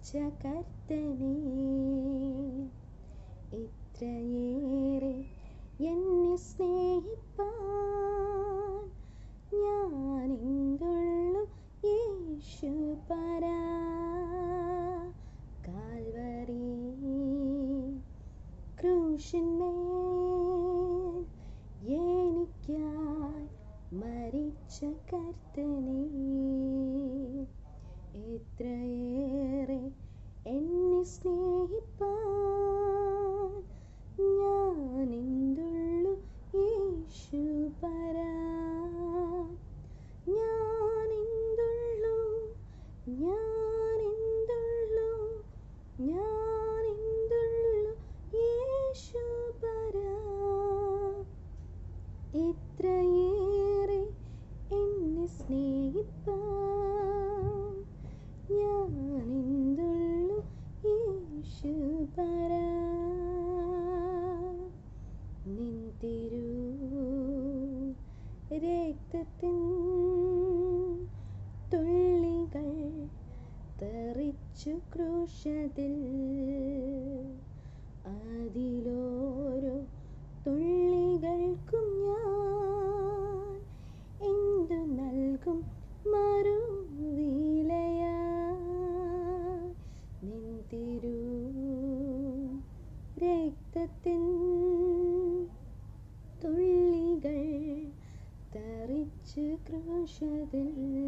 മരിച്ച കർത്തനെ ഇത്രയേറെ എന്നെ സ്നേഹിപ്പാൻ ഞാൻ എന്തുള്ളു യേശു പരാ കാൽവറി ക്രൂശന്മേൽ എനിക്കായി മരിച്ച കർത്തനെ എത്രയേറെ എന്നെ സ്നേഹിപ്പാൻ ഞാൻ എന്തുള്ളു യേശു പരാ ഞാൻ എന്തുള്ളു ഞാൻ എന്തുള്ളു ഞാൻ എന്തുള്ളു യേശു പരാ ഇത്രയേറെ എന്നെ സ്നേഹിപ്പാൻ ഞാൻ എന്തുള്ളു യേശു പരാ നിന്തിരു രക്തത്തിൻ തുള്ളികൾ തെറിച്ചു ക്രൂശതിൽ അതിലോരോ തുള്ളികൾക്കും ഞാൻ എന്തു നൽകും മറുവിലയ നിന്തിരു രക്തത്തിൻ തുള്ളികൾ തെറിച്ച് ക്രൂശതിൽ